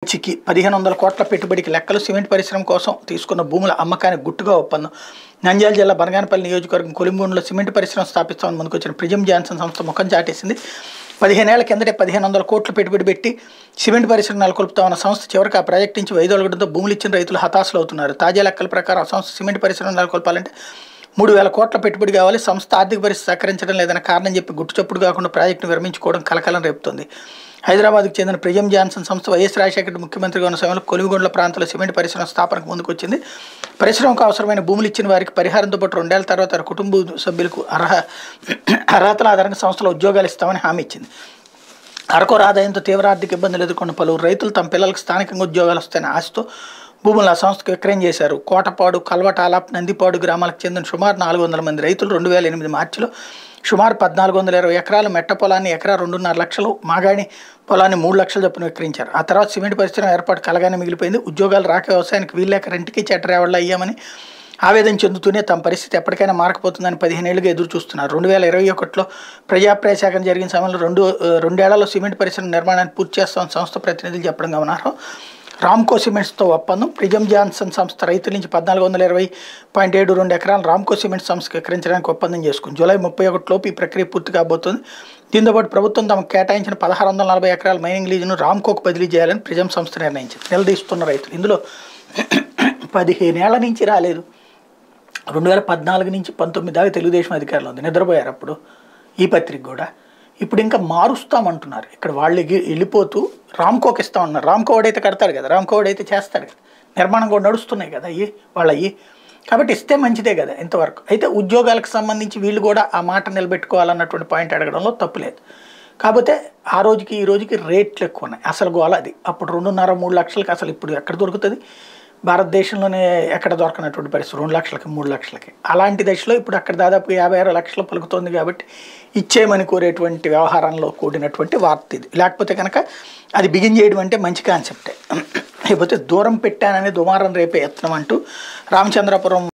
మంచికి పదిహేను వందల కోట్ల పెట్టుబడికి లెక్కలు సిమెంట్ పరిశ్రమ కోసం తీసుకున్న భూముల అమ్మకానికి గుట్టుగా ఒప్పందం నంద్యాల జిల్లా బనగానపల్లి నియోజకవర్గం కొలింగూరులో సిమెంట్ పరిశ్రమ స్థాపిస్తామని ముందుకొచ్చిన ప్రిజం జాన్సన్ సంస్థ ముఖం చాటేసింది పదిహేనేళ్ల కిందటే పదిహేను వందల కోట్లు పెట్టుబడి పెట్టి సిమెంట్ పరిశ్రమ నెలకొల్పుతామన్న సంస్థ చివరికి ఆ ప్రాజెక్టు నుంచి వైదొలగడంతో భూములు ఇచ్చిన రైతులు హతాశలు అవుతున్నారు తాజా లెక్కల ప్రకారం ఆ సంస్థ సిమెంట్ పరిశ్రమ నెలకొల్పాలంటే మూడు వేల కోట్ల పెట్టుబడి కావాలి సంస్థ ఆర్థిక పరిస్థితి సహకరించడం లేదన్న కారణం చెప్పి గుట్టుచప్పుడు కాకుండా ప్రాజెక్టును విరమించుకోవడం కలకలం రేపుతోంది హైదరాబాద్కు చెందిన ప్రిజం జాన్సన్ సంస్థ వైఎస్ రాజశేఖర రెడ్డి ముఖ్యమంత్రిగా ఉన్న సమయంలో కొలివిగొండ్ల ప్రాంతంలో సిమెంట్ పరిశ్రమ స్థాపనకు ముందుకు వచ్చింది పరిశ్రమకు అవసరమైన భూములు ఇచ్చిన వారికి పరిహారంతో పాటు రెండేళ్ల తర్వాత వారి కుటుంబ సభ్యులకు అర్హ అర్హతల ఆధారంగా సంస్థలో ఉద్యోగాలు ఇస్తామని హామీ ఇచ్చింది అరకొర ఆదాయంతో తీవ్ర ఆర్థిక ఇబ్బందులు ఎదుర్కొన్న పలువురు రైతులు తమ పిల్లలకు స్థానికంగా ఉద్యోగాలు వస్తాయని ఆశతో భూములు ఆ సంస్థకు విక్రయం చేశారు కోటపాడు కల్వటాలాప్ నందిపాడు గ్రామాలకు చెందిన సుమారు నాలుగు వందల మంది రైతులు రెండు వేల ఎనిమిది మార్చిలో సుమారు పద్నాలుగు వందల ఇరవై ఎకరాలు మెట్ట పొలాన్ని ఎకరా రెండున్నర లక్షలు మాగాణి పొలాన్ని మూడు లక్షల చొప్పున విక్రయించారు ఆ తర్వాత సిమెంట్ పరిశ్రమ ఏర్పాటు కలగానే మిగిలిపోయింది ఉద్యోగాలు రాక వ్యవసాయానికి వీళ్ళక రెంటికి చెట్టరేవాళ్ళు అయ్యామని ఆవేదన చెందుతూనే తమ పరిస్థితి ఎప్పటికైనా మారకపోతుందని పదిహేనేళ్లుగా ఎదురు చూస్తున్నారు రెండు వేల ఇరవై ఒకటిలో ప్రజాప్రసేకరణ జరిగిన సమయంలో రెండు రెండేళ్లలో సిమెంట్ పరిశ్రమ నిర్మాణాన్ని పూర్తి చేస్తామని సంస్థ ప్రతినిధులు చెప్పడం గమనార్హం రామ్కో సిమెంట్స్తో ఒప్పందం ప్రిజం జాన్సన్ సంస్థ రైతుల నుంచి పద్నాలుగు వందల ఇరవై పాయింట్ ఏడు రెండు ఎకరాలు రామ్కో సిమెంట్ సంస్థకు విక్రయించడానికి ఒప్పందం చేసుకుంది జూలై ముప్పై ఒకటిలోపు ఈ ప్రక్రియ పూర్తి కాబోతుంది దీంతో పాటు ప్రభుత్వం తమకు కేటాయించిన పదహారు వందల నలభై ఎకరాల మైనింగ్ లీజును రామ్కోకు బదిలీ చేయాలని ప్రిజం సంస్థ నిర్ణయించింది నిలదీస్తున్న రైతులు ఇందులో పదిహేనేళ్ల నుంచి రాలేదు రెండు వేల పద్నాలుగు నుంచి పంతొమ్మిది దాకా తెలుగుదేశం అధికారంలో ఉంది నిద్రపోయారు అప్పుడు ఈ పత్రిక కూడా ఇప్పుడు ఇంకా మారుస్తామంటున్నారు ఇక్కడ వాళ్ళు ఎగి- వెళ్ళిపోతూ రామ్కోకి ఇస్తామన్నారు రామ్కో వాడైతే కడతాడు కదా రామ్కో వాడైతే చేస్తాడు కదా నిర్మాణం కూడా నడుస్తున్నాయి కదా అయ్యి వాళ్ళ అయ్యి కాబట్టి ఇస్తే మంచిదే కదా ఇంతవరకు అయితే ఉద్యోగాలకు సంబంధించి వీళ్ళు కూడా ఆ మాట నిలబెట్టుకోవాలన్నటువంటి పాయింట్ అడగడంలో తప్పులేదు కాకపోతే ఆ రోజుకి ఈ రోజుకి రేట్లు ఎక్కువ ఉన్నాయి అసలు గోల అది అప్పుడు రెండున్నర మూడు లక్షలకి అసలు ఇప్పుడు ఎక్కడ దొరుకుతుంది భారతదేశంలోనే ఎక్కడ దొరకనటువంటి పరిస్థితి రెండు లక్షలకి మూడు లక్షలకి అలాంటి దశలో ఇప్పుడు అక్కడ దాదాపు యాభై ఆరు లక్షలు పలుకుతోంది కాబట్టి ఇచ్చేయమని కోరేటువంటి వ్యవహారంలో కూడినటువంటి వార్త ఇది లేకపోతే కనుక అది బిగిన్ చేయడం అంటే మంచి కాన్సెప్టే లేకపోతే దూరం పెట్టానని దుమారం రేపే యత్నం అంటూ రామచంద్రపురం